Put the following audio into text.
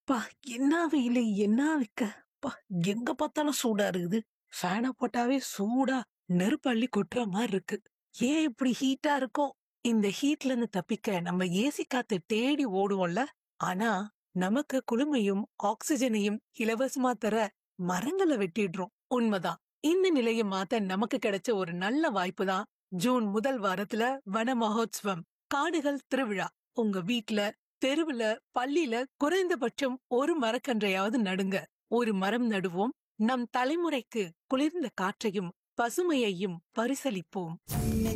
பா என்ன வெயிலு என்ன வைக்க பா எங்க பார்த்தாலும் சூடா இருக்குது ஃபேனை போட்டாவே சூடா நெருப்பள்ளி கொட்டுற மாதிரி இருக்கு ஏன் இப்படி ஹீட்டா இருக்கும் இந்த ஹீட்ல இருந்து தப்பிக்க நம்ம ஏசி காத்து தேடி ஓடுவோம்ல ஆனா நமக்கு குளுமையும் ஆக்சிஜனையும் இலவசமா தர மரங்களை வெட்டிடுறோம் உண்மைதான் இந்த நிலையை மாத்த நமக்கு கிடைச்ச ஒரு நல்ல வாய்ப்பு தான் ஜூன் முதல் வாரத்துல வன மகோத்சவம் காடுகள் திருவிழா உங்க வீட்ல தெருவுல பள்ளியில குறைந்தபட்சம் ஒரு மரக்கன்றையாவது நடுங்க ஒரு மரம் நடுவோம் நம் தலைமுறைக்கு குளிர்ந்த காற்றையும் பசுமையையும் பரிசளிப்போம்